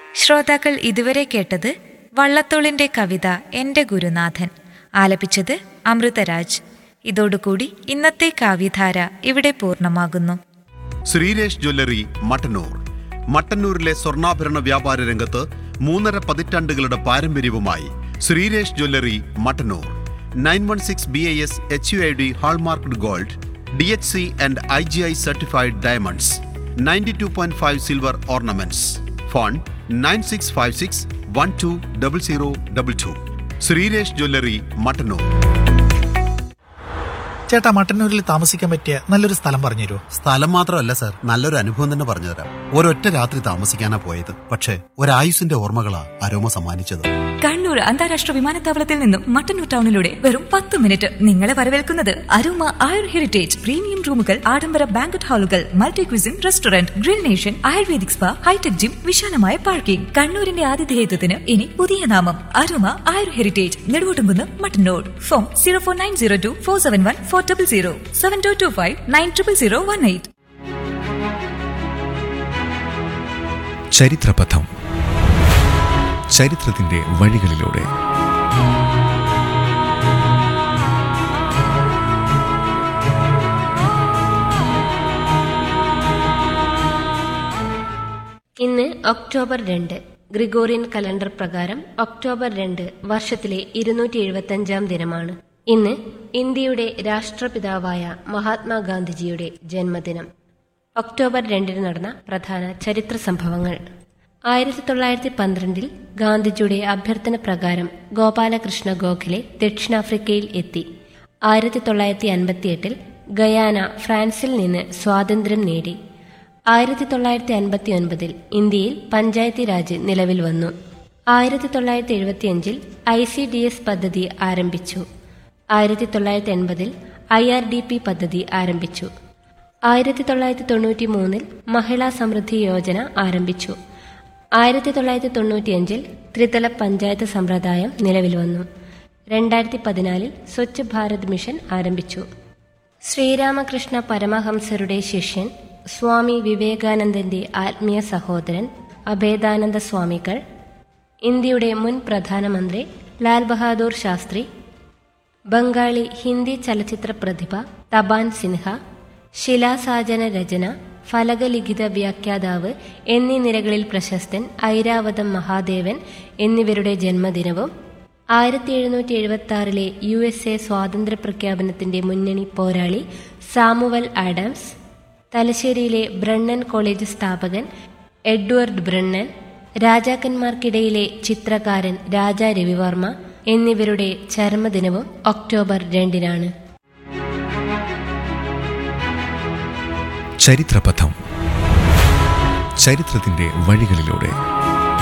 ശ്രോതാക്കൾ ഇതുവരെ കേട്ടത് വള്ളത്തോളിന്റെ കവിത എന്റെ ഗുരുനാഥൻ ആലപിച്ചത് അമൃതരാജ് ഇതോടുകൂടി ഇന്നത്തെ കാവ്യധാര ഇവിടെ പൂർണ്ണമാകുന്നു ശ്രീരേഷ് ജ്വല്ലറി മട്ടന്നൂർ മട്ടന്നൂരിലെ സ്വർണ്ണാഭരണ വ്യാപാര രംഗത്ത് മൂന്നര പതിറ്റാണ്ടുകളുടെ പാരമ്പര്യവുമായി Sreeresh jewellery Mattannur nine one six B I S H U I D hallmarked gold D H C and I G I certified diamonds ninety two point five silver ornaments phone nine six five six one two double zero double two Sreeresh jewellery Mattannur ചേട്ടാ മട്ടന്നൂരിൽ താമസിക്കാൻ പറ്റിയ നല്ലൊരു സ്ഥലം പറഞ്ഞുതരുമോ സ്ഥലം മാത്രമല്ല sir നല്ലൊരു അനുഭവം തന്നെ പറഞ്ഞുതരാം ഒരൊറ്റ രാത്രി താമസിക്കാനാ പോയത് പക്ഷേ ഒരായുസിന്റെ ഓർമ്മകളാ അരോമ സമ്മാനിച്ചത് കണ്ണൂർ അന്താരാഷ്ട്ര വിമാനത്താവളത്തിൽ നിന്നും മട്ടന്നൂർ ടൗണിലൂടെ വെറും പത്ത് മിനിറ്റ് നിങ്ങളെ വരവേൽക്കുന്നത് അരുമ ആയുർ ഹെറിറ്റേജ് പ്രീമിയം റൂമുകൾ ആഡംബര ബാങ്കറ്റ് ഹാളുകൾ multi cuisine restaurant grill nation ayurvedic spa hi tech gym വിശാലമായ പാർക്കിംഗ് കണ്ണൂരിന്റെ ആതിഥേയത്വത്തിന് ഇനി പുതിയ നാമം Aruma Ayur heritage Neduvottumkunnu Mattannur phone zero four nine zero two four seven one four double zero seven two two five nine triple zero one eight ചരിത്രപഥം ചരിത്രത്തിന്റെ വഴികളിലൂടെ ഇന്ന് ഒക്ടോബർ രണ്ട് ഗ്രിഗോറിയൻ കലണ്ടർ പ്രകാരം ഒക്ടോബർ രണ്ട് വർഷത്തിലെ ഇരുന്നൂറ്റി എഴുപത്തഞ്ചാം ദിനമാണ് ഇന്ന് ഇന്ത്യയുടെ രാഷ്ട്രപിതാവായ മഹാത്മാഗാന്ധിജിയുടെ ജന്മദിനം ഒക്ടോബർ രണ്ടിന് നടന്ന പ്രധാന ചരിത്ര സംഭവങ്ങൾ ആയിരത്തി തൊള്ളായിരത്തി പന്ത്രണ്ടിൽ ഗാന്ധിജിയുടെ അഭ്യർത്ഥന പ്രകാരം ഗോപാലകൃഷ്ണ ഗോഖലെ ദക്ഷിണാഫ്രിക്കയിൽ എത്തി ആയിരത്തി തൊള്ളായിരത്തി അൻപത്തിയെട്ടിൽ ഗയാന ഫ്രാൻസിൽ നിന്ന് സ്വാതന്ത്ര്യം നേടി ആയിരത്തി തൊള്ളായിരത്തി അൻപത്തി ഒൻപതിൽ ഇന്ത്യയിൽ പഞ്ചായത്തി രാജ് നിലവിൽ വന്നു ആയിരത്തി തൊള്ളായിരത്തി എഴുപത്തിയഞ്ചിൽ ഐ സി ഡി എസ് പദ്ധതി ആരംഭിച്ചു ആയിരത്തി തൊള്ളായിരത്തി എൺപതിൽ ഐ ആർ ഡി പി പദ്ധതി ആരംഭിച്ചു ആയിരത്തി തൊള്ളായിരത്തി തൊണ്ണൂറ്റി മൂന്നിൽ മഹിളാ സമൃദ്ധി യോജന ആരംഭിച്ചു ആയിരത്തി തൊള്ളായിരത്തി തൊണ്ണൂറ്റിയഞ്ചിൽ ത്രിതല പഞ്ചായത്ത് സമ്പ്രദായം നിലവിൽ വന്നു രണ്ടായിരത്തി പതിനാലിൽ സ്വച്ഛ് ഭാരത് മിഷൻ ആരംഭിച്ചു ശ്രീരാമകൃഷ്ണ പരമഹംസരുടെ ശിഷ്യൻ സ്വാമി വിവേകാനന്ദന്റെ ആത്മീയ സഹോദരൻ അഭേദാനന്ദ സ്വാമികൾ ഇന്ത്യയുടെ മുൻ പ്രധാനമന്ത്രി ലാൽ ബഹാദൂർ ശാസ്ത്രി ബംഗാളി ഹിന്ദി ചലച്ചിത്ര പ്രതിഭ തബാൻ സിൻഹ ശിലാസാജന രചന ഫലകലിഖിത വ്യാഖ്യാതാവ് എന്നീ നിരകളിൽ പ്രശസ്തൻ ഐരാവതം മഹാദേവൻ എന്നിവരുടെ ജന്മദിനവും ആയിരത്തി എഴുന്നൂറ്റി എഴുപത്തി ആറിലെ യു എസ് എ സ്വാതന്ത്ര്യ പ്രഖ്യാപനത്തിന്റെ മുന്നണി പോരാളി സാമുവൽ ആഡംസ് തലശ്ശേരിയിലെ ബ്രണ്ണൻ കോളേജ് സ്ഥാപകൻ എഡ്വേർഡ് ബ്രണ്ണൻ രാജാക്കന്മാർക്കിടയിലെ ചിത്രകാരൻ രാജാ രവിവർമ്മ എന്നിവരുടെ ചരമദിനവും ഒക്ടോബർ രണ്ടിനാണ് ചരിത്രപഥം ചരിത്രത്തിന്റെ വഴികളിലൂടെ